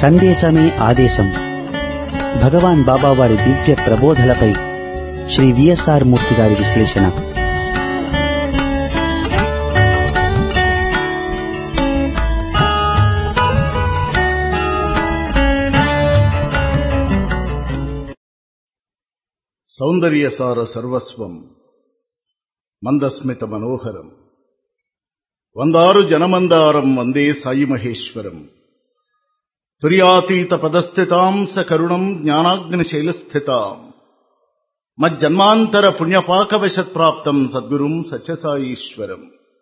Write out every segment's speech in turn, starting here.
సందేశమే ఆదేశం భగవాన్ బాబా వారి దివ్య ప్రబోధలపై శ్రీ విఎస్ఆర్ మూర్తి గారి విశ్లేషణ సౌందర్యసార సర్వస్వం మందస్మిత మనోహరం వందారు జనమందారం వందే సాయి మహేశ్వరం తుర్యాతీత పదస్థితాం సకరుణం జ్ఞానాగ్నిశైలస్థితాం మజ్జన్మాంతర పుణ్యపాకవశత్ప్రాప్తం సద్గురుం సత్యసాయీశ్వరం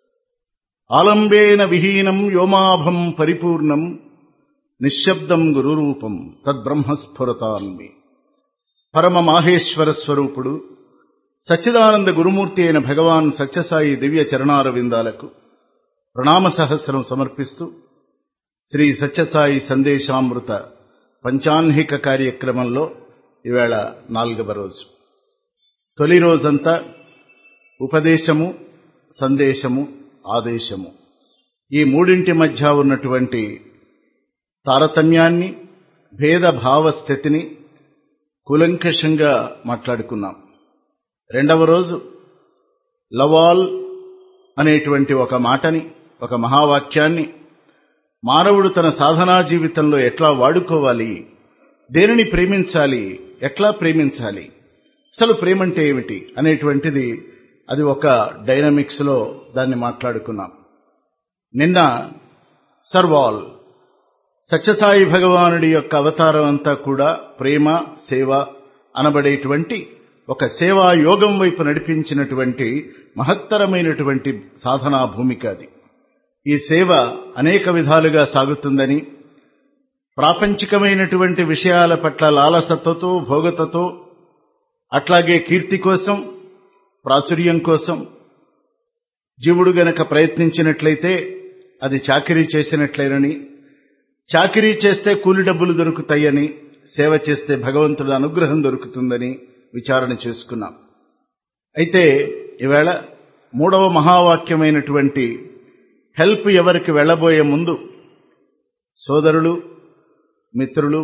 ఆలంబేన విహీనం వ్యోమాభం పరిపూర్ణం నిశ్శబ్దం గురురూపం తద్బ్రహ్మస్ఫురతాన్మి పరమ మాహేశ్వర స్వరూపుడు సచ్చిదానంద గురుమూర్తి అయిన భగవాన్ సత్యసాయి దివ్య చరణార విందాలకు ప్రణామ సహస్రం సమర్పిస్తూ శ్రీ సత్యసాయి సందేశామృత పంచాహ్నిక కార్యక్రమంలో ఈవేళ నాలుగవ రోజు తొలి రోజంతా ఉపదేశము సందేశము ఆదేశము ఈ మూడింటి మధ్య ఉన్నటువంటి తారతమ్యాన్ని భేదభావ స్థితిని కూలంకషంగా మాట్లాడుకున్నాం రెండవ రోజు లవాల్ అనేటువంటి ఒక మాటని ఒక మహావాక్యాన్ని మానవుడు తన సాధనా జీవితంలో ఎట్లా వాడుకోవాలి దేనిని ప్రేమించాలి ఎట్లా ప్రేమించాలి అసలు ప్రేమంటే ఏమిటి అనేటువంటిది అది ఒక డైనమిక్స్ లో దాన్ని మాట్లాడుకున్నాం నిన్న సర్వాల్ సత్యసాయి భగవానుడి యొక్క అవతారం అంతా కూడా ప్రేమ సేవ అనబడేటువంటి ఒక సేవా యోగం వైపు నడిపించినటువంటి మహత్తరమైనటువంటి సాధనా భూమిక అది ఈ సేవ అనేక విధాలుగా సాగుతుందని ప్రాపంచికమైనటువంటి విషయాల పట్ల లాలసతతో భోగతతో అట్లాగే కీర్తి కోసం ప్రాచుర్యం కోసం జీవుడు గనక ప్రయత్నించినట్లయితే అది చాకిరీ చేసినట్లేనని చాకిరీ చేస్తే కూలి డబ్బులు దొరుకుతాయని సేవ చేస్తే భగవంతుడి అనుగ్రహం దొరుకుతుందని విచారణ చేసుకున్నాం అయితే ఈవేళ మూడవ మహావాక్యమైనటువంటి హెల్ప్ ఎవరికి వెళ్లబోయే ముందు సోదరులు మిత్రులు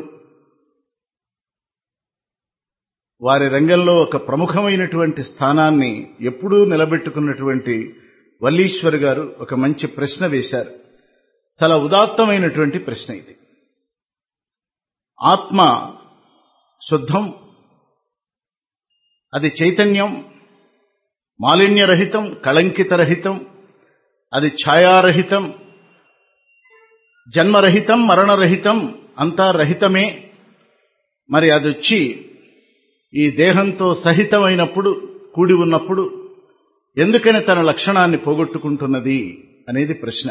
వారి రంగంలో ఒక ప్రముఖమైనటువంటి స్థానాన్ని ఎప్పుడూ నిలబెట్టుకున్నటువంటి వల్లీశ్వర్ గారు ఒక మంచి ప్రశ్న వేశారు చాలా ఉదాత్తమైనటువంటి ప్రశ్న ఇది ఆత్మ శుద్ధం అది చైతన్యం మాలిన్యరహితం కళంకితరహితం అది ఛాయారహితం జన్మరహితం మరణరహితం అంతా రహితమే మరి అది వచ్చి ఈ దేహంతో సహితమైనప్పుడు కూడి ఉన్నప్పుడు ఎందుకని తన లక్షణాన్ని పోగొట్టుకుంటున్నది అనేది ప్రశ్న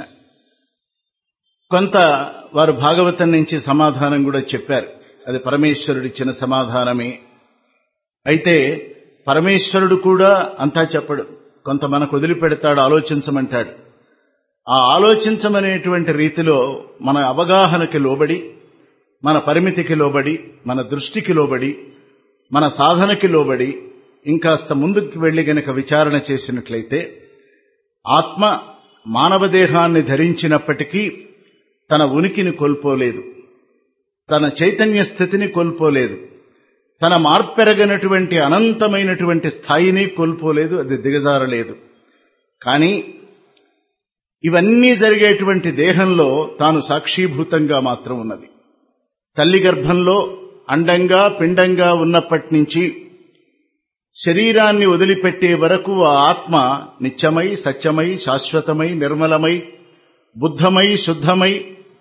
కొంత వారు భాగవతం నుంచి సమాధానం కూడా చెప్పారు అది పరమేశ్వరుడిచ్చిన సమాధానమే అయితే పరమేశ్వరుడు కూడా అంతా చెప్పడు కొంత మనకు వదిలిపెడతాడు ఆలోచించమంటాడు ఆ ఆలోచించమనేటువంటి రీతిలో మన అవగాహనకి లోబడి మన పరిమితికి లోబడి మన దృష్టికి లోబడి మన సాధనకి లోబడి ఇంకాస్త ముందుకు వెళ్లి గనక విచారణ చేసినట్లయితే ఆత్మ మానవ దేహాన్ని ధరించినప్పటికీ తన ఉనికిని కోల్పోలేదు తన చైతన్య స్థితిని కోల్పోలేదు తన మార్పెరగనటువంటి అనంతమైనటువంటి స్థాయిని కోల్పోలేదు అది దిగజారలేదు కానీ ఇవన్నీ జరిగేటువంటి దేహంలో తాను సాక్షీభూతంగా మాత్రం ఉన్నది తల్లి గర్భంలో అండంగా పిండంగా ఉన్నప్పటి నుంచి శరీరాన్ని వదిలిపెట్టే వరకు ఆ ఆత్మ నిత్యమై సత్యమై శాశ్వతమై నిర్మలమై బుద్ధమై శుద్ధమై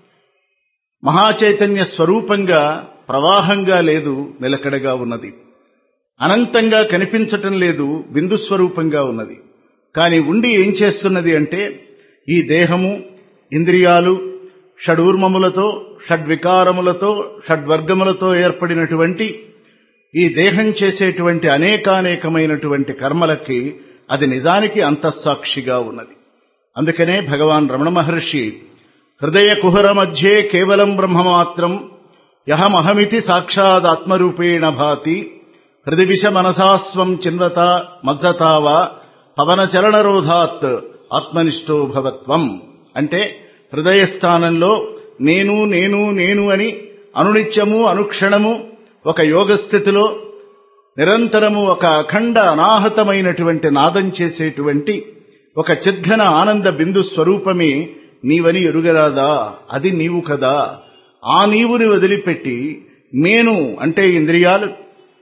మహాచైతన్య స్వరూపంగా ప్రవాహంగా లేదు నిలకడగా ఉన్నది అనంతంగా కనిపించటం లేదు బిందు స్వరూపంగా ఉన్నది కానీ ఉండి ఏం చేస్తున్నది అంటే ఈ దేహము ఇంద్రియాలు షడూర్మములతో షడ్వికారములతో షడ్వర్గములతో ఏర్పడినటువంటి ఈ దేహం చేసేటువంటి అనేకానేకమైనటువంటి కర్మలకి అది నిజానికి అంతఃసాక్షిగా ఉన్నది అందుకనే భగవాన్ రమణ మహర్షి హృదయ కుహర మధ్యే కేవలం బ్రహ్మమాత్రం యహమహమితి సాక్షాదాత్మరూపేణ భాతి హృదివిష మనసాస్వం చిన్వత మద్దతావ పవన చలనరోధాత్ ఆత్మనిష్టో భవత్వం అంటే హృదయ స్థానంలో నేను నేను నేను అని అనునిత్యము అనుక్షణము ఒక యోగ స్థితిలో నిరంతరము ఒక అఖండ అనాహతమైనటువంటి నాదం చేసేటువంటి ఒక చిద్ఘన ఆనంద బిందు స్వరూపమే నీవని ఎరుగరాదా అది నీవు కదా ఆ నీవుని వదిలిపెట్టి నేను అంటే ఇంద్రియాలు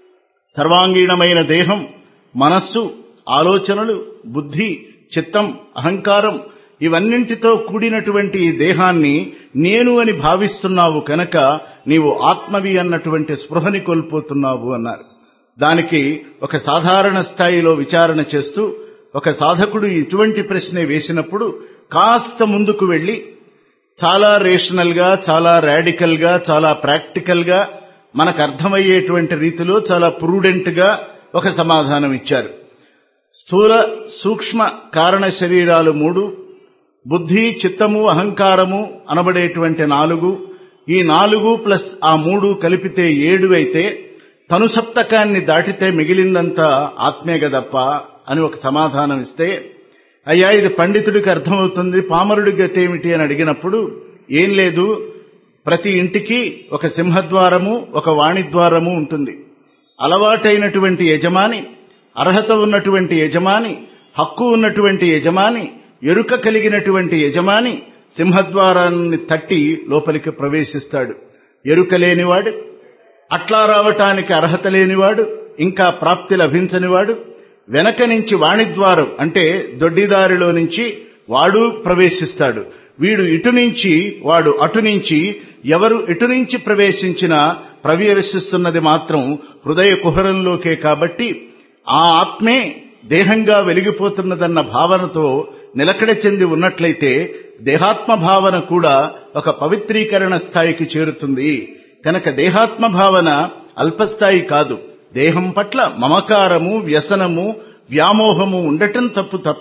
సర్వాంగీణమైన దేహం మనస్సు ఆలోచనలు బుద్ధి చిత్తం అహంకారం ఇవన్నింటితో కూడినటువంటి ఈ దేహాన్ని నేను అని భావిస్తున్నావు కనుక నీవు ఆత్మవి అన్నటువంటి స్పృహని కోల్పోతున్నావు అన్నారు దానికి ఒక సాధారణ స్థాయిలో విచారణ చేస్తూ ఒక సాధకుడు ఇటువంటి ప్రశ్న వేసినప్పుడు కాస్త ముందుకు వెళ్లి చాలా రేషనల్ గా చాలా రాడికల్ గా చాలా ప్రాక్టికల్ గా మనకు అర్థమయ్యేటువంటి రీతిలో చాలా ప్రూడెంట్ గా ఒక సమాధానం ఇచ్చారు స్థూల సూక్ష్మ కారణ శరీరాలు మూడు బుద్ధి చిత్తము అహంకారము అనబడేటువంటి నాలుగు ఈ నాలుగు ప్లస్ ఆ మూడు కలిపితే ఏడు అయితే తను సప్తకాన్ని దాటితే మిగిలిందంతా ఆత్మే గదప్ప అని ఒక సమాధానం ఇస్తే అయ్యా ఇది పండితుడికి అర్థమవుతుంది పామరుడి గతేమిటి అని అడిగినప్పుడు ఏం లేదు ప్రతి ఇంటికి ఒక సింహద్వారము ఒక వాణిద్వారము ఉంటుంది అలవాటైనటువంటి యజమాని అర్హత ఉన్నటువంటి యజమాని హక్కు ఉన్నటువంటి యజమాని ఎరుక కలిగినటువంటి యజమాని సింహద్వారాన్ని తట్టి లోపలికి ప్రవేశిస్తాడు ఎరుక లేనివాడు అట్లా రావటానికి అర్హత లేనివాడు ఇంకా ప్రాప్తి లభించనివాడు వెనక నుంచి వాణిద్వారం అంటే దొడ్డిదారిలో నుంచి వాడు ప్రవేశిస్తాడు వీడు ఇటు నుంచి వాడు అటు నుంచి ఎవరు ఇటు నుంచి ప్రవేశించినా ప్రవేశిస్తున్నది మాత్రం హృదయ కుహరంలోకే కాబట్టి ఆ ఆత్మే దేహంగా వెలిగిపోతున్నదన్న భావనతో నిలకడ చెంది ఉన్నట్లయితే దేహాత్మ భావన కూడా ఒక పవిత్రీకరణ స్థాయికి చేరుతుంది కనుక దేహాత్మ భావన అల్పస్థాయి కాదు దేహం పట్ల మమకారము వ్యసనము వ్యామోహము ఉండటం తప్పు తప్ప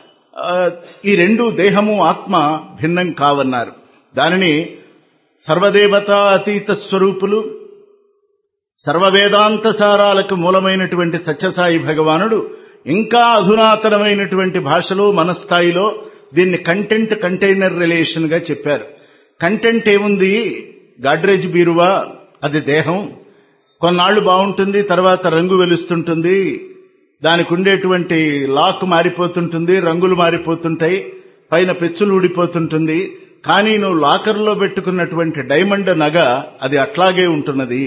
ఆ, ఈ రెండు దేహము ఆత్మ భిన్నం కావన్నారు దానిని సర్వదేవతా అతీత స్వరూపులు సర్వవేదాంత సారాలకు మూలమైనటువంటి సత్యసాయి భగవానుడు ఇంకా అధునాతనమైనటువంటి భాషలో మన స్థాయిలో దీన్ని కంటెంట్ కంటైనర్ రిలేషన్ గా చెప్పారు కంటెంట్ ఏముంది గాడ్రేజ్ బీరువా అది దేహం కొన్నాళ్లు బాగుంటుంది తర్వాత రంగు వెలుస్తుంటుంది దానికి ఉండేటువంటి లాక్ మారిపోతుంటుంది రంగులు మారిపోతుంటాయి పైన పెచ్చులు ఊడిపోతుంటుంది కానీ నువ్వు లాకర్లో పెట్టుకున్నటువంటి డైమండ్ నగ అది అట్లాగే ఉంటున్నది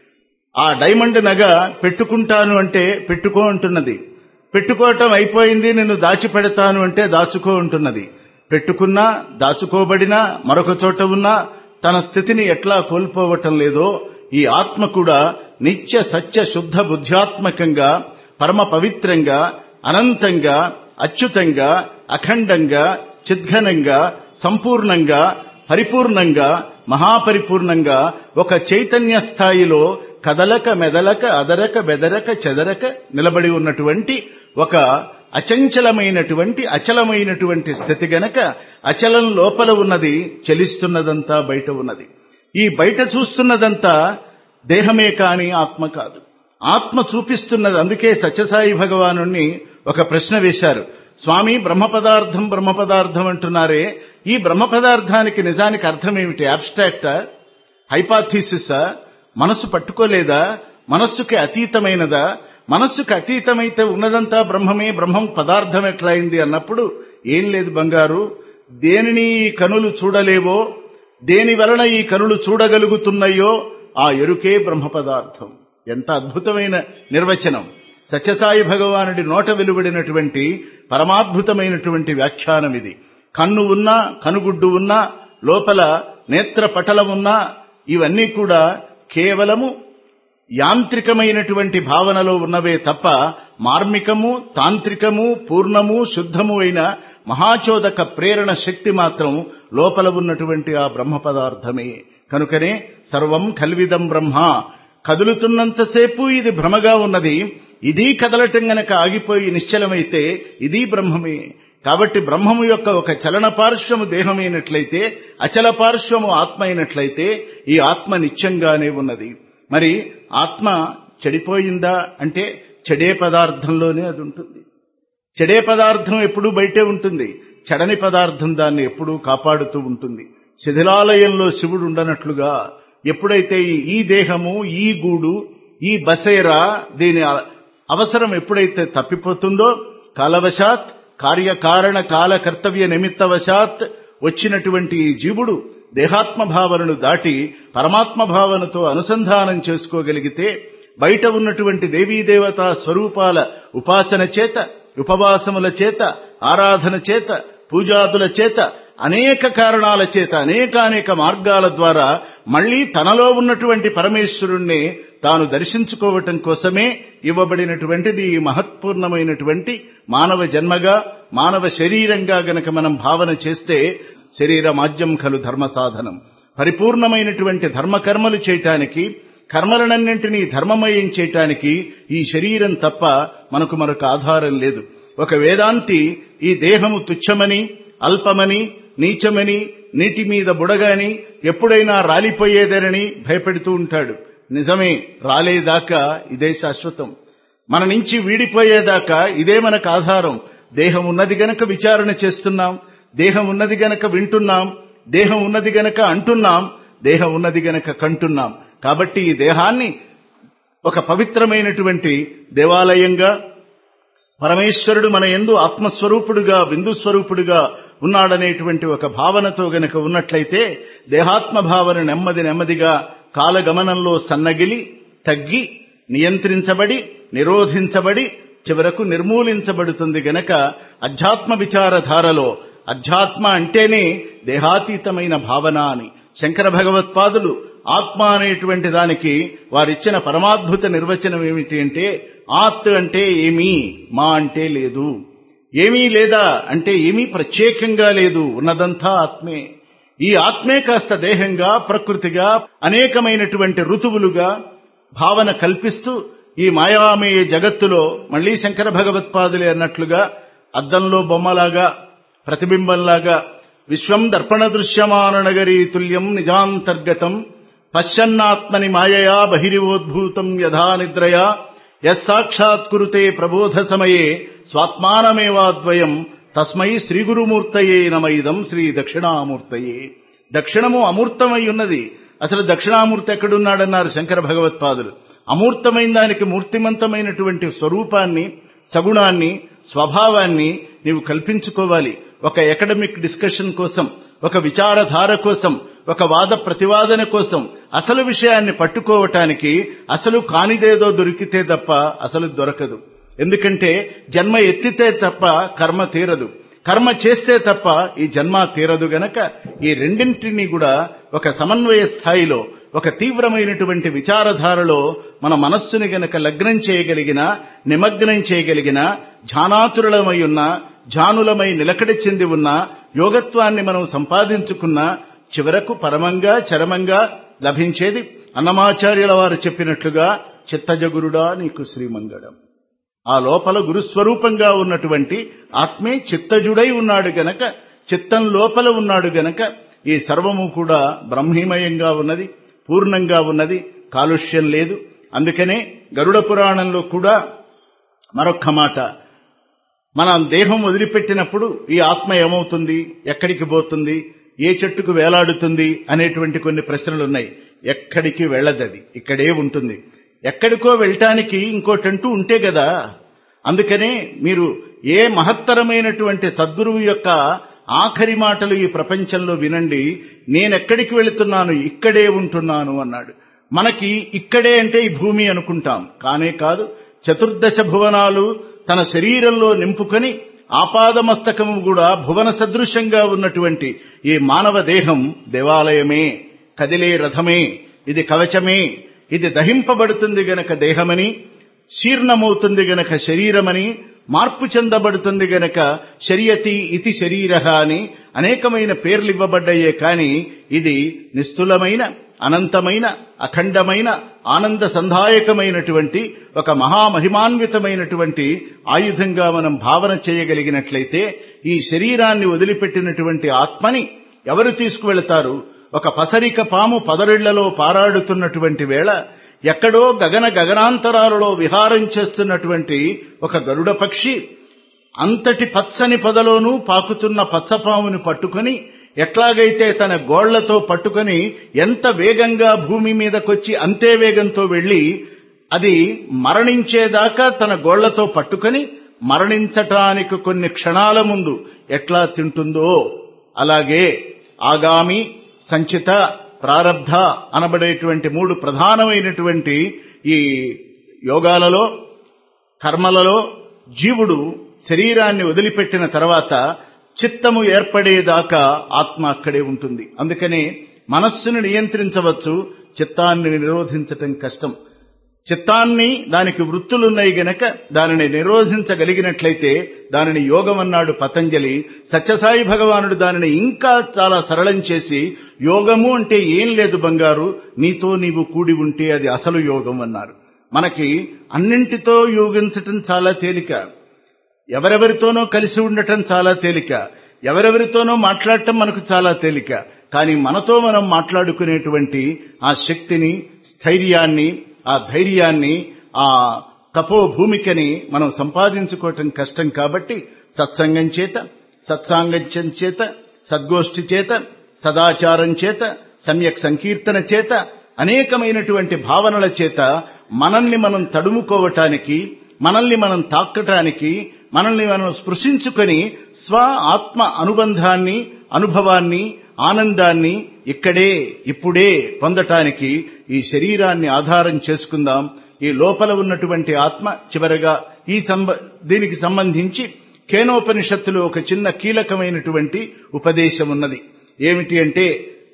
ఆ డైమండ్ నగ పెట్టుకుంటాను అంటే పెట్టుకో అంటున్నది పెట్టుకోవటం అయిపోయింది నిన్ను దాచిపెడతాను అంటే దాచుకో ఉంటున్నది పెట్టుకున్నా దాచుకోబడినా మరొక చోట ఉన్నా తన స్థితిని ఎట్లా కోల్పోవటం లేదో ఈ ఆత్మ కూడా నిత్య సత్య శుద్ధ బుద్ధ్యాత్మకంగా పరమ పవిత్రంగా అనంతంగా అచ్యుతంగా అఖండంగా చిద్ఘనంగా సంపూర్ణంగా పరిపూర్ణంగా మహాపరిపూర్ణంగా ఒక చైతన్య స్థాయిలో కదలక మెదలక అదరక బెదరక చెదరక నిలబడి ఉన్నటువంటి ఒక అచంచలమైనటువంటి అచలమైనటువంటి స్థితి గనక అచలం లోపల ఉన్నది చలిస్తున్నదంతా బయట ఉన్నది ఈ బయట చూస్తున్నదంతా దేహమే కాని ఆత్మ కాదు ఆత్మ చూపిస్తున్నది అందుకే సత్యసాయి భగవాను ఒక ప్రశ్న వేశారు స్వామి బ్రహ్మ పదార్థం బ్రహ్మ పదార్థం అంటున్నారే ఈ బ్రహ్మ పదార్థానికి నిజానికి అర్థం ఏమిటి అబ్స్ట్రాక్టా హైపాథీసిసా మనస్సు పట్టుకోలేదా మనస్సుకి అతీతమైనదా మనస్సుకి అతీతమైతే ఉన్నదంతా బ్రహ్మమే బ్రహ్మం పదార్థం ఎట్లయింది అన్నప్పుడు ఏం లేదు బంగారు దేనిని ఈ కనులు చూడలేవో దేని వలన ఈ కనులు చూడగలుగుతున్నాయో ఆ ఎరుకే బ్రహ్మ పదార్థం ఎంత అద్భుతమైన నిర్వచనం సత్యసాయి భగవానుడి నోట వెలువడినటువంటి పరమాద్భుతమైనటువంటి వ్యాఖ్యానం ఇది కన్ను ఉన్నా కనుగుడ్డు ఉన్నా లోపల నేత్ర పటలం ఉన్నా ఇవన్నీ కూడా కేవలము యాంత్రికమైనటువంటి భావనలో ఉన్నవే తప్ప మార్మికము తాంత్రికము పూర్ణము శుద్ధము అయిన మహాచోదక ప్రేరణ శక్తి మాత్రం లోపల ఉన్నటువంటి ఆ బ్రహ్మ పదార్థమే కనుకనే సర్వం కల్విదం బ్రహ్మ కదులుతున్నంతసేపు ఇది భ్రమగా ఉన్నది ఇది కదలటం గనక ఆగిపోయి నిశ్చలమైతే ఇది బ్రహ్మమే కాబట్టి బ్రహ్మము యొక్క ఒక చలన పార్శ్వము దేహమైనట్లయితే అచల పార్శ్వము ఆత్మ అయినట్లయితే ఈ ఆత్మ నిత్యంగానే ఉన్నది మరి ఆత్మ చెడిపోయిందా అంటే చెడే పదార్థంలోనే అది ఉంటుంది చెడే పదార్థం ఎప్పుడూ బయటే ఉంటుంది చెడని పదార్థం దాన్ని ఎప్పుడూ కాపాడుతూ ఉంటుంది శిథిలాలయంలో శివుడు ఉండనట్లుగా ఎప్పుడైతే ఈ- ఈ దేహము ఈ గూడు ఈ బసేరా దీని అ- అవసరం ఎప్పుడైతే తప్పిపోతుందో కాలవశాత్ కార్యకారణ కాల కర్తవ్య నిమిత్తవశాత్ వచ్చినటువంటి ఈ జీవుడు దేహాత్మ భావనను దాటి పరమాత్మ భావనతో అనుసంధానం చేసుకోగలిగితే బయట ఉన్నటువంటి దేవీదేవతా స్వరూపాల ఉపాసన చేత ఉపవాసముల చేత ఆరాధన చేత పూజాదుల చేత అనేక కారణాల చేత అనేకానేక మార్గాల ద్వారా మళ్లీ తనలో ఉన్నటువంటి పరమేశ్వరుణ్ణి తాను దర్శించుకోవటం కోసమే ఇవ్వబడినటువంటిది ఈ మహత్పూర్ణమైనటువంటి మానవ జన్మగా మానవ శరీరంగా గనక మనం భావన చేస్తే శరీర మాధ్యం ఖలు ధర్మ సాధనం పరిపూర్ణమైనటువంటి ధర్మకర్మలు చేయటానికి కర్మలనన్నింటినీ ధర్మమయం చేయటానికి ఈ శరీరం తప్ప మనకు మరొక ఆధారం లేదు ఒక వేదాంతి ఈ దేహము తుచ్చమని అల్పమని నీచమని నీటి మీద బుడగాని ఎప్పుడైనా రాలిపోయేదనని భయపెడుతూ ఉంటాడు నిజమే రాలేదాకా ఇదే శాశ్వతం మన నుంచి వీడిపోయేదాకా ఇదే మనకు ఆధారం దేహం ఉన్నది గనక విచారణ చేస్తున్నాం దేహం ఉన్నది గనక వింటున్నాం దేహం ఉన్నది గనక అంటున్నాం దేహం ఉన్నది గనక కంటున్నాం కాబట్టి ఈ దేహాన్ని ఒక పవిత్రమైనటువంటి దేవాలయంగా పరమేశ్వరుడు మన ఎందు ఆత్మస్వరూపుడుగా బిందు స్వరూపుడుగా ఉన్నాడనేటువంటి ఒక భావనతో గనక ఉన్నట్లయితే దేహాత్మ భావన నెమ్మది నెమ్మదిగా కాలగమనంలో సన్నగిలి తగ్గి నియంత్రించబడి నిరోధించబడి చివరకు నిర్మూలించబడుతుంది గనక అధ్యాత్మ విచారధారలో అధ్యాత్మ అంటేనే దేహాతీతమైన భావన అని శంకర భగవత్పాదులు ఆత్మ అనేటువంటి దానికి వారిచ్చిన పరమాద్భుత నిర్వచనం ఏమిటి అంటే ఆత్ అంటే ఏమీ మా అంటే లేదు ఏమీ లేదా అంటే ఏమీ ప్రత్యేకంగా లేదు ఉన్నదంతా ఆత్మే ఈ ఆత్మే కాస్త దేహంగా ప్రకృతిగా అనేకమైనటువంటి ఋతువులుగా భావన కల్పిస్తూ ఈ మాయామయ జగత్తులో మళ్లీ శంకర భగవత్పాదులే అన్నట్లుగా అద్దంలో బొమ్మలాగా ప్రతిబింబంలాగా విశ్వం దర్పణ దృశ్యమాన నగరీ తుల్యం నిజాంతర్గతం పశ్చన్నాత్మని మాయయా బహిరివోద్భూతం యథా నిద్రయా యస్సాక్షాత్కురుతే ప్రబోధ సమయే స్వాత్మానమేవాద్వయం తస్మై శ్రీగురుమూర్తయే నమైదం శ్రీ దక్షిణామూర్తయే దక్షిణము అమూర్తమై ఉన్నది అసలు దక్షిణామూర్తి ఎక్కడున్నాడన్నారు శంకర భగవత్పాదులు అమూర్తమైన దానికి మూర్తిమంతమైనటువంటి స్వరూపాన్ని సగుణాన్ని స్వభావాన్ని నీవు కల్పించుకోవాలి ఒక ఎకడమిక్ డిస్కషన్ కోసం ఒక విచారధార కోసం ఒక వాద ప్రతివాదన కోసం అసలు విషయాన్ని పట్టుకోవటానికి అసలు కానిదేదో దొరికితే తప్ప అసలు దొరకదు ఎందుకంటే జన్మ ఎత్తితే తప్ప కర్మ తీరదు కర్మ చేస్తే తప్ప ఈ జన్మ తీరదు గనక ఈ రెండింటినీ కూడా ఒక సమన్వయ స్థాయిలో ఒక తీవ్రమైనటువంటి విచారధారలో మన మనస్సుని గనక లగ్నం చేయగలిగిన నిమగ్నం చేయగలిగిన ధ్యానాతురులమై ఉన్న ధ్యానులమై నిలకడ చెంది ఉన్న యోగత్వాన్ని మనం సంపాదించుకున్న చివరకు పరమంగా చరమంగా లభించేది అన్నమాచార్యుల వారు చెప్పినట్లుగా చిత్తజగురుడా నీకు శ్రీమంగళం ఆ లోపల గురుస్వరూపంగా ఉన్నటువంటి ఆత్మే చిత్తజుడై ఉన్నాడు గనక చిత్తం లోపల ఉన్నాడు గనక ఈ సర్వము కూడా బ్రహ్మీమయంగా ఉన్నది పూర్ణంగా ఉన్నది కాలుష్యం లేదు అందుకనే గరుడ పురాణంలో కూడా మరొక్క మాట మన దేహం వదిలిపెట్టినప్పుడు ఈ ఆత్మ ఏమవుతుంది ఎక్కడికి పోతుంది ఏ చెట్టుకు వేలాడుతుంది అనేటువంటి కొన్ని ప్రశ్నలు ఉన్నాయి ఎక్కడికి వెళ్ళదది ఇక్కడే ఉంటుంది ఎక్కడికో వెళ్ళటానికి ఇంకోటంటూ ఉంటే కదా అందుకనే మీరు ఏ మహత్తరమైనటువంటి సద్గురువు యొక్క ఆఖరి మాటలు ఈ ప్రపంచంలో వినండి నేనెక్కడికి వెళుతున్నాను ఇక్కడే ఉంటున్నాను అన్నాడు మనకి ఇక్కడే అంటే ఈ భూమి అనుకుంటాం కానే కాదు చతుర్దశ భువనాలు తన శరీరంలో నింపుకొని ఆపాదమస్తకము కూడా భువన సదృశంగా ఉన్నటువంటి ఈ మానవ దేహం దేవాలయమే కదిలే రథమే ఇది కవచమే ఇది దహింపబడుతుంది గనక దేహమని శీర్ణమవుతుంది గనక శరీరమని మార్పు చెందబడుతుంది గనక శరియతి ఇతి శరీర అని అనేకమైన పేర్లు ఇవ్వబడ్డాయే కాని ఇది నిస్తులమైన అనంతమైన అఖండమైన ఆనంద సంధాయకమైనటువంటి ఒక మహామహిమాన్వితమైనటువంటి ఆయుధంగా మనం భావన చేయగలిగినట్లయితే ఈ శరీరాన్ని వదిలిపెట్టినటువంటి ఆత్మని ఎవరు తీసుకువెళతారు ఒక పసరిక పాము పదరిళ్లలో పారాడుతున్నటువంటి వేళ ఎక్కడో గగన గగనాంతరాలలో విహారం చేస్తున్నటువంటి ఒక గరుడ పక్షి అంతటి పచ్చని పొదలోనూ పాకుతున్న పచ్చపాముని పట్టుకొని ఎట్లాగైతే తన గోళ్లతో పట్టుకొని ఎంత వేగంగా భూమి మీదకొచ్చి అంతే వేగంతో వెళ్లి అది మరణించేదాకా తన గోళ్లతో పట్టుకొని మరణించటానికి కొన్ని క్షణాల ముందు ఎట్లా తింటుందో అలాగే ఆగామి సంచిత ప్రారబ్ధ అనబడేటువంటి మూడు ప్రధానమైనటువంటి ఈ యోగాలలో కర్మలలో జీవుడు శరీరాన్ని వదిలిపెట్టిన తర్వాత చిత్తము ఏర్పడేదాకా ఆత్మ అక్కడే ఉంటుంది అందుకనే మనస్సును నియంత్రించవచ్చు చిత్తాన్ని నిరోధించటం కష్టం చిత్తాన్ని దానికి వృత్తులున్నాయి గనక దానిని నిరోధించగలిగినట్లయితే దానిని యోగం అన్నాడు పతంజలి సత్యసాయి భగవానుడు దానిని ఇంకా చాలా సరళం చేసి యోగము అంటే ఏం లేదు బంగారు నీతో నీవు కూడి ఉంటే అది అసలు యోగం అన్నారు మనకి అన్నింటితో యోగించటం చాలా తేలిక ఎవరెవరితోనో కలిసి ఉండటం చాలా తేలిక ఎవరెవరితోనో మాట్లాడటం మనకు చాలా తేలిక కానీ మనతో మనం మాట్లాడుకునేటువంటి ఆ శక్తిని స్థైర్యాన్ని ఆ ధైర్యాన్ని ఆ తపో భూమికని మనం సంపాదించుకోవటం కష్టం కాబట్టి సత్సంగం చేత సత్సాంగత్యం చేత సద్గోష్ఠి చేత సదాచారం చేత సమ్యక్ సంకీర్తన చేత అనేకమైనటువంటి భావనల చేత మనల్ని మనం తడుముకోవటానికి మనల్ని మనం తాకటానికి మనల్ని మనం స్పృశించుకొని స్వ ఆత్మ అనుబంధాన్ని అనుభవాన్ని ఆనందాన్ని ఇక్కడే ఇప్పుడే పొందటానికి ఈ శరీరాన్ని ఆధారం చేసుకుందాం ఈ లోపల ఉన్నటువంటి ఆత్మ చివరగా ఈ సంబ దీనికి సంబంధించి కేనోపనిషత్తులో ఒక చిన్న కీలకమైనటువంటి ఉపదేశం ఉన్నది ఏమిటి అంటే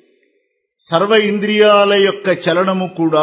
సర్వ ఇంద్రియాల యొక్క చలనము కూడా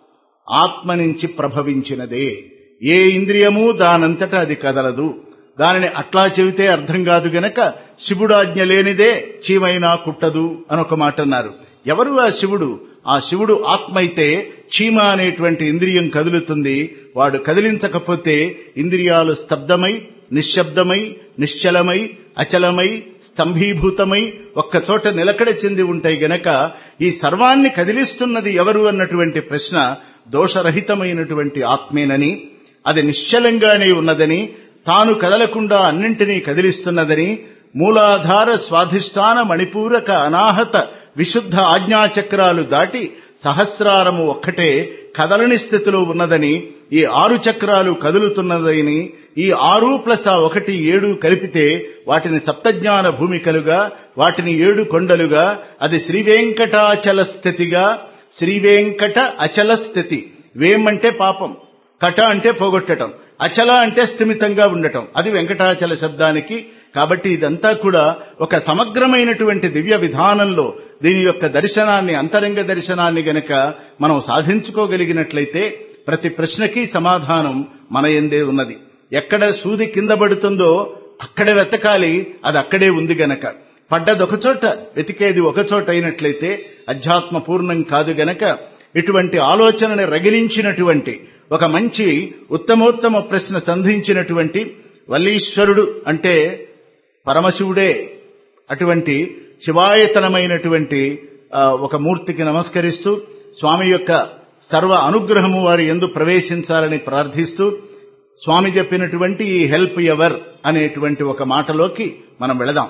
ఆత్మ నుంచి ప్రభవించినదే ఏ ఇంద్రియము దానంతట అది కదలదు దానిని అట్లా చెబితే అర్థం కాదు గనక శివుడాజ్ఞ లేనిదే చీమైనా కుట్టదు అనొక మాట అన్నారు ఎవరు ఆ శివుడు ఆ శివుడు ఆత్మ అయితే చీమ అనేటువంటి ఇంద్రియం కదులుతుంది వాడు కదిలించకపోతే ఇంద్రియాలు స్తబ్దమై నిశ్శబ్దమై నిశ్చలమై అచలమై స్తంభీభూతమై ఒక్కచోట నిలకడ చెంది ఉంటాయి గనక ఈ సర్వాన్ని కదిలిస్తున్నది ఎవరు అన్నటువంటి ప్రశ్న దోషరహితమైనటువంటి ఆత్మేనని అది నిశ్చలంగానే ఉన్నదని తాను కదలకుండా అన్నింటినీ కదిలిస్తున్నదని మూలాధార స్వాధిష్టాన మణిపూరక అనాహత విశుద్ధ ఆజ్ఞాచక్రాలు దాటి సహస్రారము ఒక్కటే కదలని స్థితిలో ఉన్నదని ఈ ఆరు చక్రాలు కదులుతున్నదని ఈ ఆరు ప్లస్ ఆ ఒకటి ఏడు కలిపితే వాటిని సప్తజ్ఞాన భూమికలుగా వాటిని ఏడు కొండలుగా అది శ్రీవేంకటాచల స్థితిగా శ్రీవేంకట అచల స్థితి వేం అంటే పాపం కట అంటే పోగొట్టడం అచల అంటే స్థిమితంగా ఉండటం అది వెంకటాచల శబ్దానికి కాబట్టి ఇదంతా కూడా ఒక సమగ్రమైనటువంటి దివ్య విధానంలో దీని యొక్క దర్శనాన్ని అంతరంగ దర్శనాన్ని గనక మనం సాధించుకోగలిగినట్లయితే ప్రతి ప్రశ్నకి సమాధానం మన ఎందే ఉన్నది ఎక్కడ సూది కింద పడుతుందో అక్కడ వెతకాలి అది అక్కడే ఉంది గనక పడ్డది ఒక చోట వెతికేది ఒక చోట అయినట్లయితే అధ్యాత్మ పూర్ణం కాదు గనక ఇటువంటి ఆలోచనని రగిలించినటువంటి ఒక మంచి ఉత్తమోత్తమ ప్రశ్న సంధించినటువంటి వల్లీశ్వరుడు అంటే పరమశివుడే అటువంటి శివాయతనమైనటువంటి ఒక మూర్తికి నమస్కరిస్తూ స్వామి యొక్క సర్వ అనుగ్రహము వారి ఎందు ప్రవేశించాలని ప్రార్థిస్తూ స్వామి చెప్పినటువంటి ఈ హెల్ప్ ఎవర్ అనేటువంటి ఒక మాటలోకి మనం వెళదాం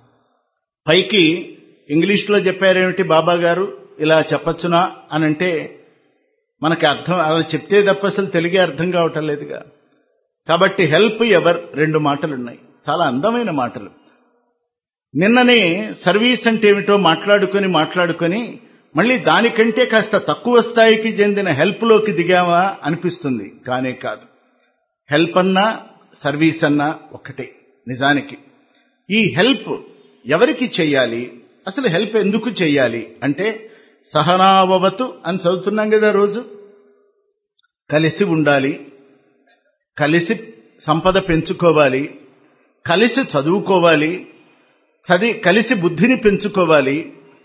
పైకి ఇంగ్లీష్లో చెప్పారేమిటి బాబా గారు ఇలా చెప్పచ్చునా అని అంటే మనకి అర్థం అలా చెప్తే తప్ప అసలు తెలుగే అర్థం కావటం లేదుగా కాబట్టి హెల్ప్ ఎవర్ రెండు మాటలున్నాయి చాలా అందమైన మాటలు నిన్ననే సర్వీస్ అంటే ఏమిటో మాట్లాడుకొని మాట్లాడుకొని మళ్ళీ దానికంటే కాస్త తక్కువ స్థాయికి చెందిన హెల్ప్లోకి దిగామా అనిపిస్తుంది కానే కాదు హెల్ప్ అన్నా సర్వీస్ అన్నా ఒకటే నిజానికి ఈ హెల్ప్ ఎవరికి చెయ్యాలి అసలు హెల్ప్ ఎందుకు చెయ్యాలి అంటే సహనావవతు అని చదువుతున్నాం కదా రోజు కలిసి ఉండాలి కలిసి సంపద పెంచుకోవాలి కలిసి చదువుకోవాలి చది కలిసి బుద్ధిని పెంచుకోవాలి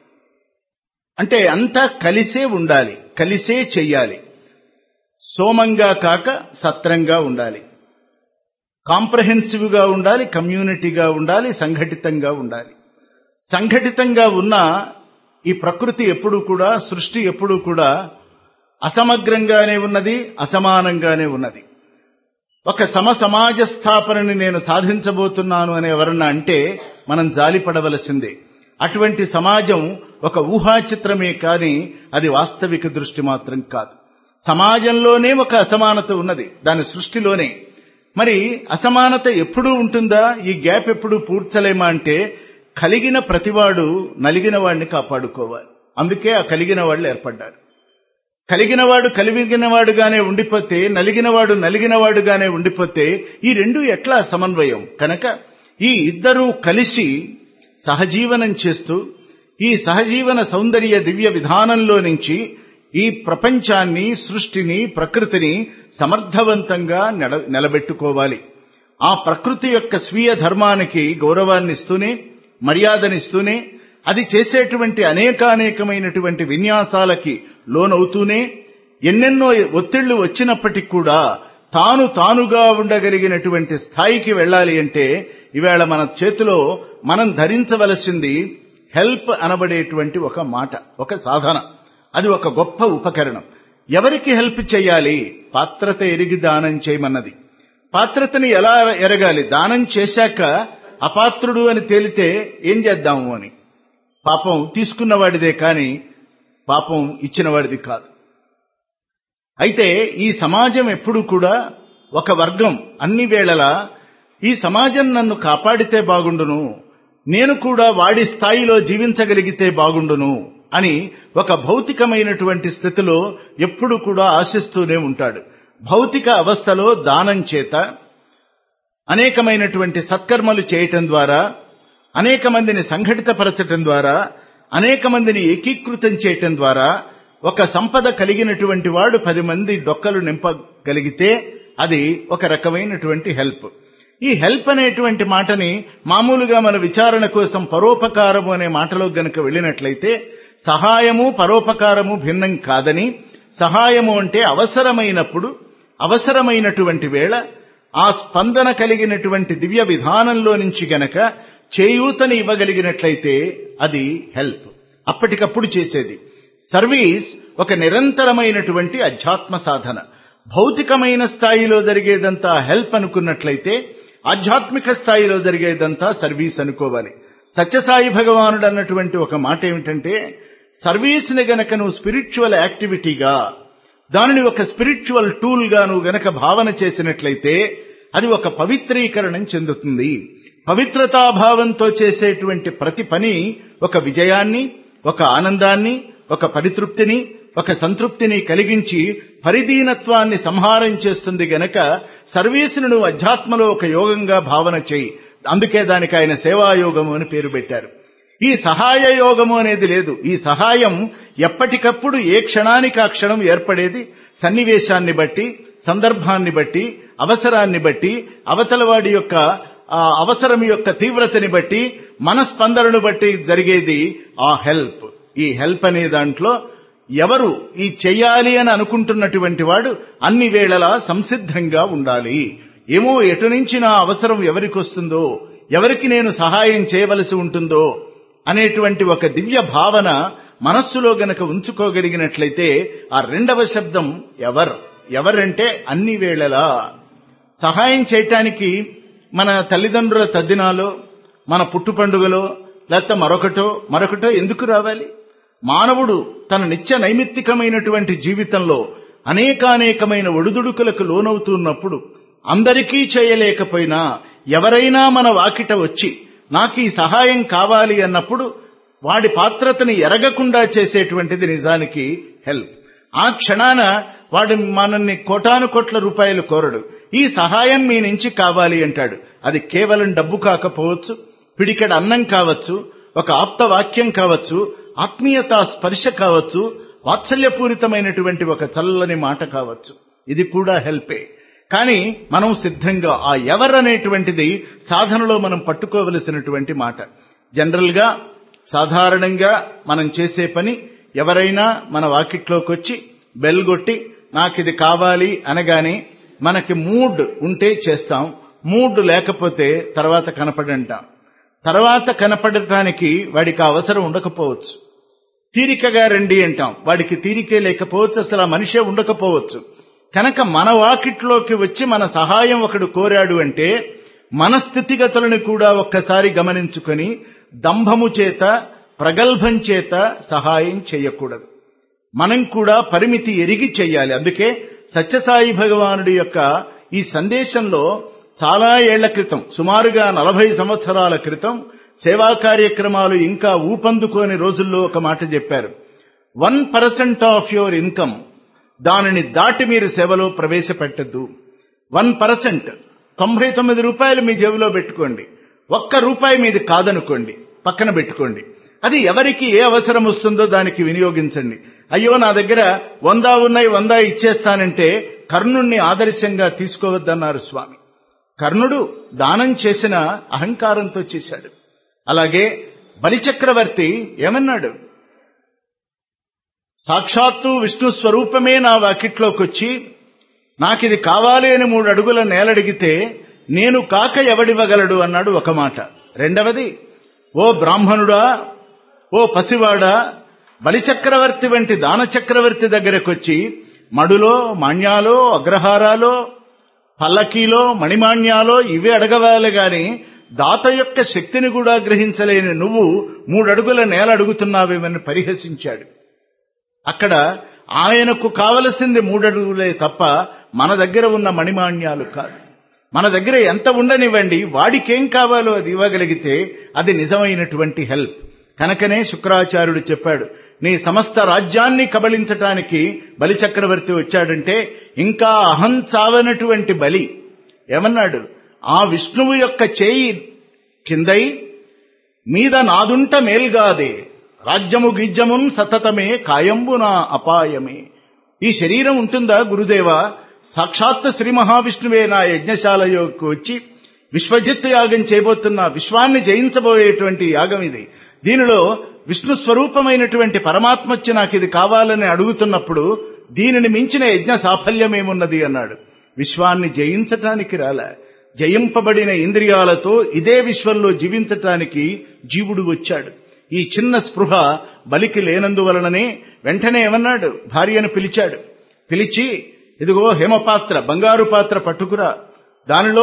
అంటే అంతా కలిసే ఉండాలి కలిసే చెయ్యాలి సోమంగా కాక సత్రంగా ఉండాలి కాంప్రహెన్సివ్గా ఉండాలి కమ్యూనిటీగా ఉండాలి సంఘటితంగా ఉండాలి సంఘటితంగా ఉన్న ఈ ప్రకృతి ఎప్పుడూ కూడా సృష్టి ఎప్పుడూ కూడా అసమగ్రంగానే ఉన్నది అసమానంగానే ఉన్నది ఒక సమ సమాజ స్థాపనని నేను సాధించబోతున్నాను అని ఎవరన్నా అంటే మనం జాలిపడవలసిందే అటువంటి సమాజం ఒక ఊహా చిత్రమే కానీ అది వాస్తవిక దృష్టి మాత్రం కాదు సమాజంలోనే ఒక అసమానత ఉన్నది దాని సృష్టిలోనే మరి అసమానత ఎప్పుడూ ఉంటుందా ఈ గ్యాప్ ఎప్పుడు పూడ్చలేమా అంటే కలిగిన ప్రతివాడు నలిగిన వాడిని కాపాడుకోవాలి అందుకే ఆ కలిగిన వాళ్ళు ఏర్పడ్డారు కలిగినవాడు కలిగినవాడుగానే ఉండిపోతే నలిగినవాడు నలిగినవాడుగానే ఉండిపోతే ఈ రెండు ఎట్లా సమన్వయం కనుక ఈ ఇద్దరూ కలిసి సహజీవనం చేస్తూ ఈ సహజీవన సౌందర్య దివ్య విధానంలో నుంచి ఈ ప్రపంచాన్ని సృష్టిని ప్రకృతిని సమర్థవంతంగా నెల- నిలబెట్టుకోవాలి ఆ ప్రకృతి యొక్క స్వీయ ధర్మానికి గౌరవాన్నిస్తూనే మర్యాదనిస్తూనే అది చేసేటువంటి అనేకానేకమైనటువంటి విన్యాసాలకి లోనవుతూనే ఎన్నెన్నో ఒత్తిళ్లు వచ్చినప్పటికీ కూడా తాను తానుగా ఉండగలిగినటువంటి స్థాయికి వెళ్ళాలి అంటే ఇవాళ మన చేతిలో మనం ధరించవలసింది హెల్ప్ అనబడేటువంటి ఒక మాట ఒక సాధన అది ఒక గొప్ప ఉపకరణం ఎవరికి హెల్ప్ చేయాలి పాత్రత ఎరిగి దానం చేయమన్నది పాత్రతని ఎలా ఎరగాలి దానం చేశాక అపాత్రుడు అని తేలితే ఏం చేద్దాము అని పాపం తీసుకున్నవాడిదే కాని పాపం ఇచ్చినవాడిది కాదు అయితే ఈ సమాజం ఎప్పుడు కూడా ఒక వర్గం అన్ని వేళలా ఈ సమాజం నన్ను కాపాడితే బాగుండును నేను కూడా వాడి స్థాయిలో జీవించగలిగితే బాగుండును అని ఒక భౌతికమైనటువంటి స్థితిలో ఎప్పుడు కూడా ఆశిస్తూనే ఉంటాడు భౌతిక అవస్థలో దానం చేత అనేకమైనటువంటి సత్కర్మలు చేయటం ద్వారా అనేక మందిని సంఘటితపరచటం ద్వారా అనేక మందిని ఏకీకృతం చేయటం ద్వారా ఒక సంపద కలిగినటువంటి వాడు పది మంది డొక్కలు నింపగలిగితే అది ఒక రకమైనటువంటి హెల్ప్ ఈ హెల్ప్ అనేటువంటి మాటని మామూలుగా మన విచారణ కోసం పరోపకారము అనే మాటలో గనుక వెళ్ళినట్లయితే సహాయము పరోపకారము భిన్నం కాదని సహాయము అంటే అవసరమైనప్పుడు అవసరమైనటువంటి వేళ ఆ స్పందన కలిగినటువంటి దివ్య విధానంలో నుంచి గనక చేయూతని ఇవ్వగలిగినట్లయితే అది హెల్ప్ అప్పటికప్పుడు చేసేది సర్వీస్ ఒక నిరంతరమైనటువంటి అధ్యాత్మ సాధన భౌతికమైన స్థాయిలో జరిగేదంతా హెల్ప్ అనుకున్నట్లయితే ఆధ్యాత్మిక స్థాయిలో జరిగేదంతా సర్వీస్ అనుకోవాలి సత్యసాయి భగవానుడు అన్నటువంటి ఒక మాట ఏమిటంటే సర్వీస్ ని గనక నువ్వు స్పిరిచువల్ యాక్టివిటీగా దానిని ఒక స్పిరిచువల్ టూల్ గా నువ్వు గనక భావన చేసినట్లయితే అది ఒక పవిత్రీకరణం చెందుతుంది పవిత్రతాభావంతో చేసేటువంటి ప్రతి పని ఒక విజయాన్ని ఒక ఆనందాన్ని ఒక పరితృప్తిని ఒక సంతృప్తిని కలిగించి పరిదీనత్వాన్ని సంహారం చేస్తుంది గనక సర్వీసును నువ్వు అధ్యాత్మలో ఒక యోగంగా భావన చేయి అందుకే దానికి ఆయన సేవాయోగము అని పేరు పెట్టారు ఈ సహాయ యోగము అనేది లేదు ఈ సహాయం ఎప్పటికప్పుడు ఏ క్షణానికి ఆ క్షణం ఏర్పడేది సన్నివేశాన్ని బట్టి సందర్భాన్ని బట్టి అవసరాన్ని బట్టి అవతలవాడి యొక్క ఆ అవసరం యొక్క తీవ్రతని బట్టి మన స్పందనను బట్టి జరిగేది ఆ హెల్ప్ ఈ హెల్ప్ అనే దాంట్లో ఎవరు ఈ చెయ్యాలి అని అనుకుంటున్నటువంటి వాడు అన్ని వేళలా సంసిద్ధంగా ఉండాలి ఏమో ఎటు నుంచి నా అవసరం ఎవరికి వస్తుందో ఎవరికి నేను సహాయం చేయవలసి ఉంటుందో అనేటువంటి ఒక దివ్య భావన మనస్సులో గనక ఉంచుకోగలిగినట్లయితే ఆ రెండవ శబ్దం ఎవర్ ఎవరంటే అన్ని వేళలా సహాయం చేయటానికి మన తల్లిదండ్రుల తద్దినాలో మన పుట్టు పండుగలో లేకపోతే మరొకటో మరొకటో ఎందుకు రావాలి మానవుడు తన నిత్య నైమిత్తికమైనటువంటి జీవితంలో అనేకానేకమైన ఒడిదుడుకులకు లోనవుతున్నప్పుడు అందరికీ చేయలేకపోయినా ఎవరైనా మన వాకిట వచ్చి నాకు ఈ సహాయం కావాలి అన్నప్పుడు వాడి పాత్రతని ఎరగకుండా చేసేటువంటిది నిజానికి హెల్ప్ ఆ క్షణాన వాడు మనల్ని కోటాను కోట్ల రూపాయలు కోరడు ఈ సహాయం మీ నుంచి కావాలి అంటాడు అది కేవలం డబ్బు కాకపోవచ్చు పిడికడ అన్నం కావచ్చు ఒక ఆప్త వాక్యం కావచ్చు ఆత్మీయతా స్పర్శ కావచ్చు వాత్సల్యపూరితమైనటువంటి ఒక చల్లని మాట కావచ్చు ఇది కూడా హెల్పే కానీ మనం సిద్ధంగా ఆ ఎవరనేటువంటిది సాధనలో మనం పట్టుకోవలసినటువంటి మాట జనరల్ గా సాధారణంగా మనం చేసే పని ఎవరైనా మన వాకిట్లోకి వచ్చి బెల్ కొట్టి నాకు ఇది కావాలి అనగానే మనకి మూడ్ ఉంటే చేస్తాం మూడ్ లేకపోతే తర్వాత కనపడంటాం తర్వాత కనపడటానికి వాడికి ఆ అవసరం ఉండకపోవచ్చు తీరికగా రండి అంటాం వాడికి తీరికే లేకపోవచ్చు అసలు ఆ మనిషే ఉండకపోవచ్చు కనుక మన వాకిట్లోకి వచ్చి మన సహాయం ఒకడు కోరాడు అంటే మన స్థితిగతులను కూడా ఒక్కసారి గమనించుకొని దంభము చేత ప్రగల్భం చేత సహాయం చేయకూడదు మనం కూడా పరిమితి ఎరిగి చెయ్యాలి అందుకే సత్యసాయి భగవానుడి యొక్క ఈ సందేశంలో చాలా ఏళ్ల క్రితం సుమారుగా నలభై సంవత్సరాల క్రితం సేవా కార్యక్రమాలు ఇంకా ఊపందుకోని రోజుల్లో ఒక మాట చెప్పారు one percent of your income దానిని దాటి మీరు సేవలో ప్రవేశపెట్టద్దు వన్ పర్సెంట్ తొంభై తొమ్మిది రూపాయలు మీ జేబులో పెట్టుకోండి ఒక్క రూపాయి మీది కాదనుకోండి పక్కన పెట్టుకోండి అది ఎవరికి ఏ అవసరం వస్తుందో దానికి వినియోగించండి అయ్యో నా దగ్గర వందా ఉన్నాయి వందా ఇచ్చేస్తానంటే కర్ణుణ్ణి ఆదర్శంగా తీసుకోవద్దన్నారు స్వామి కర్ణుడు దానం చేసిన అహంకారంతో చేశాడు అలాగే బలిచక్రవర్తి ఏమన్నాడు సాక్షాత్తు విష్ణు స్వరూపమే నా వాకిట్లోకి వచ్చి నాకిది కావాలి అని మూడు అడుగుల నేలడిగితే నేను కాక ఎవడివ్వగలడు అన్నాడు ఒక మాట రెండవది ఓ బ్రాహ్మణుడా ఓ పసివాడా బలిచక్రవర్తి వంటి దాన చక్రవర్తి దగ్గరకొచ్చి మడులో మాన్యాలో అగ్రహారాలో పల్లకీలో మణిమాన్యాలో ఇవే అడగవాలి గాని దాత యొక్క శక్తిని కూడా గ్రహించలేని నువ్వు మూడడుగుల నేల అడుగుతున్నావేమని పరిహసించాడు అక్కడ ఆయనకు కావలసింది మూడడుగులే తప్ప మన దగ్గర ఉన్న మణిమాన్యాలు కాదు మన దగ్గర ఎంత ఉండనివ్వండి వాడికేం కావాలో అది ఇవ్వగలిగితే అది నిజమైనటువంటి హెల్ప్ కనుకనే శుక్రాచార్యుడు చెప్పాడు నీ సమస్త రాజ్యాన్ని కబళించటానికి బలి చక్రవర్తి వచ్చాడంటే ఇంకా అహం చావనటువంటి బలి ఏమన్నాడు ఆ విష్ణువు యొక్క చేయి కిందై మీద నాదుంట మేల్గాదే రాజ్యము గిజ్జమున్ సతతమే కాయంబున అపాయమే ఈ శరీరం ఉంటుందా గురుదేవా సాక్షాత్ శ్రీ మహావిష్ణువే నా యజ్ఞశాలయోకి వచ్చి విశ్వజిత్ యాగం చేయబోతున్న విశ్వాన్ని జయించబోయేటువంటి యాగం ఇది దీనిలో విష్ణు స్వరూపమైనటువంటి పరమాత్మ వచ్చి నాకు ఇది కావాలని అడుగుతున్నప్పుడు దీనిని మించిన యజ్ఞ సాఫల్యమేమున్నది అన్నాడు విశ్వాన్ని జయించటానికి రాలే జయింపబడిన ఇంద్రియాలతో ఇదే విశ్వంలో జీవించటానికి జీవుడు వచ్చాడు ఈ చిన్న స్పృహ బలికి లేనందువలననే వెంటనే ఏమన్నాడు భార్యను పిలిచాడు పిలిచి ఇదిగో హేమపాత్ర బంగారు పాత్ర పట్టుకురా దానిలో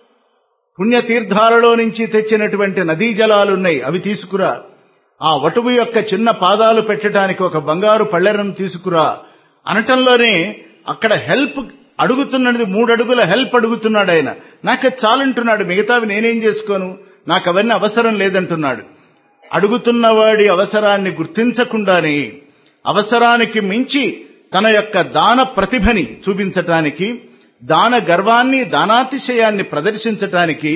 పుణ్యతీర్థాలలో నుంచి తెచ్చినటువంటి నదీ జలాలున్నాయి అవి తీసుకురా ఆ వటువు యొక్క చిన్న పాదాలు పెట్టడానికి ఒక బంగారు పళ్ళెరను తీసుకురా అనటంలోనే అక్కడ హెల్ప్ అడుగుతున్నది మూడడుగుల హెల్ప్ అడుగుతున్నాడు ఆయన నాకు చాలంటున్నాడు మిగతావి నేనేం చేసుకోను నాకు అవన్నీ అవసరం లేదంటున్నాడు అడుగుతున్నవాడి అవసరాన్ని గుర్తించకుండానే అవసరానికి మించి తన యొక్క దాన ప్రతిభని చూపించటానికి దాన గర్వాన్ని దానాతిశయాన్ని ప్రదర్శించటానికి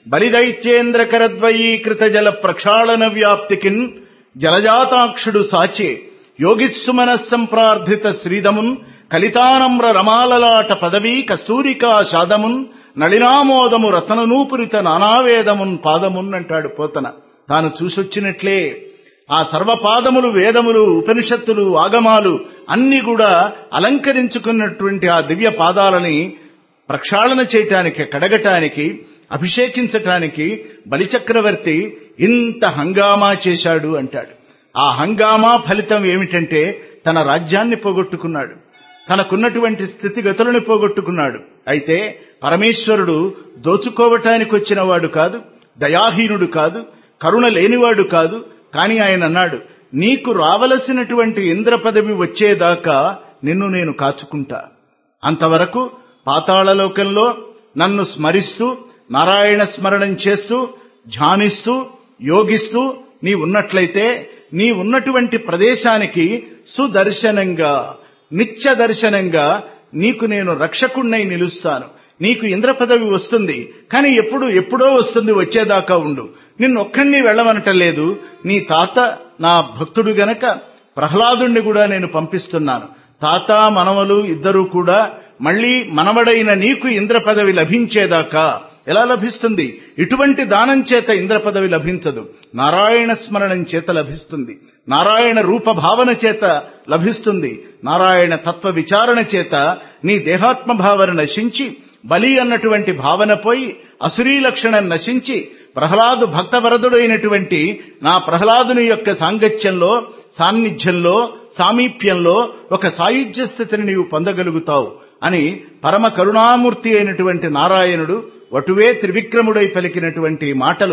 బలిదైత్యేంద్రకరద్వయీకృత జల ప్రక్షాళన వ్యాప్తికిన్ జలజాతాక్షుడు సాచే యోగిస్సుమన సంప్రార్థిత శ్రీదమున్ కలితానమ్ర రమాలలాట పదవీ కస్తూరికా శాదమున్ నళినామోదము రతననూపురిత నానావేదమున్ పాదమున్ అంటాడు పోతన తాను చూసొచ్చినట్లే ఆ సర్వపాదములు వేదములు ఉపనిషత్తులు ఆగమాలు అన్ని కూడా అలంకరించుకున్నటువంటి ఆ దివ్య పాదాలని ప్రక్షాళన చేయటానికి కడగటానికి అభిషేకించటానికి బలిచక్రవర్తి ఇంత హంగామా చేశాడు అంటాడు ఆ హంగామా ఫలితం ఏమిటంటే తన రాజ్యాన్ని పోగొట్టుకున్నాడు తనకున్నటువంటి స్థితిగతులను పోగొట్టుకున్నాడు అయితే పరమేశ్వరుడు దోచుకోవటానికి వచ్చిన వాడు కాదు దయాహీనుడు కాదు కరుణ లేనివాడు కాదు కాని ఆయన అన్నాడు నీకు రావలసినటువంటి ఇంద్ర పదవి వచ్చేదాకా నిన్ను నేను కాచుకుంటా అంతవరకు పాతాళలోకంలో నన్ను స్మరిస్తూ నారాయణ స్మరణం చేస్తూ ధ్యానిస్తూ యోగిస్తూ నీ ఉన్నట్లయితే నీ ఉన్నటువంటి ప్రదేశానికి సుదర్శనంగా నిత్య దర్శనంగా నీకు నేను రక్షకుణ్ణై నిలుస్తాను నీకు ఇంద్ర పదవి వస్తుంది కానీ ఎప్పుడు ఎప్పుడో వస్తుంది వచ్చేదాకా ఉండు నిన్నొక్కడిని వెళ్ళమనటం లేదు నీ తాత నా భక్తుడు గనక ప్రహ్లాదుణ్ణి కూడా నేను పంపిస్తున్నాను తాత మనవలు ఇద్దరూ కూడా మళ్ళీ మనవడైన నీకు ఇంద్ర పదవి లభించేదాకా ఎలా లభిస్తుంది ఇటువంటి దానం చేత ఇంద్ర పదవి లభించదు నారాయణ స్మరణం చేత లభిస్తుంది నారాయణ రూప భావన చేత లభిస్తుంది నారాయణ తత్వ విచారణ చేత నీ దేహాత్మ భావన నశించి బలి అన్నటువంటి భావన పోయి అసురీ లక్షణం నశించి ప్రహ్లాదు భక్తవరదుడైనటువంటి నా ప్రహ్లాదుని యొక్క సాంగత్యంలో సాన్నిధ్యంలో సామీప్యంలో ఒక సాయుధ్య స్థితిని నీవు పొందగలుగుతావు అని పరమ కరుణామూర్తి అయినటువంటి నారాయణుడు వటువే త్రివిక్రముడై పలికినటువంటి మాటలు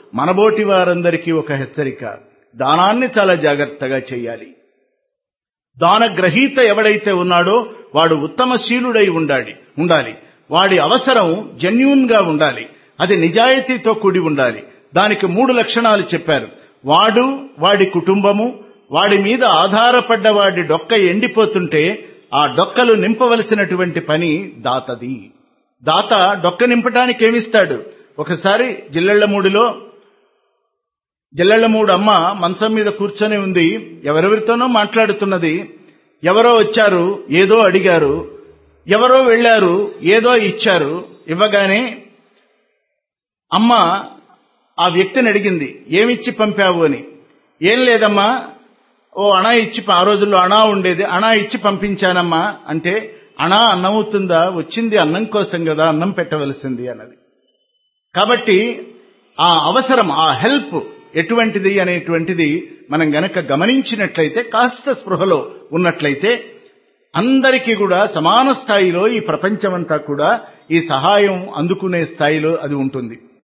మనబోటి వారందరికీ ఒక హెచ్చరిక దానాన్ని చాలా జాగ్రత్తగా చేయాలి దాన గ్రహీత ఎవడైతే ఉన్నాడో వాడు ఉత్తమశీలుడై ఉండాలి ఉండాలి వాడి అవసరం జెన్యూన్ గా ఉండాలి అది నిజాయితీతో కూడి ఉండాలి దానికి మూడు లక్షణాలు చెప్పారు వాడు వాడి కుటుంబము వాడి మీద ఆధారపడ్డ వాడి డొక్క ఎండిపోతుంటే ఆ డొక్కలు నింపవలసినటువంటి పని దాతది దాత డొక్క నింపడానికి ఏమిస్తాడు ఒకసారి జిల్లెళ్లమూడిలో జిల్లెళ్లమూడు అమ్మ మంచం మీద కూర్చొని ఉంది ఎవరెవరితోనో మాట్లాడుతున్నది ఎవరో వచ్చారు ఏదో అడిగారు ఎవరో వెళ్లారు ఏదో ఇచ్చారు ఇవ్వగానే అమ్మ ఆ వ్యక్తిని అడిగింది ఏమిచ్చి పంపావు అని ఏం లేదమ్మా ఓ అణా ఇచ్చి ఆ రోజుల్లో అణా ఉండేది అణా ఇచ్చి పంపించానమ్మా అంటే అణా అన్నం అవుతుందా వచ్చింది అన్నం కోసం కదా అన్నం పెట్టవలసింది అన్నది కాబట్టి ఆ అవసరం ఆ హెల్ప్ ఎటువంటిది అనేటువంటిది మనం గనక గమనించినట్లయితే కాస్త స్పృహలో ఉన్నట్లయితే అందరికీ కూడా సమాన స్థాయిలో ఈ ప్రపంచమంతా కూడా ఈ సహాయం అందుకునే స్థాయిలో అది ఉంటుంది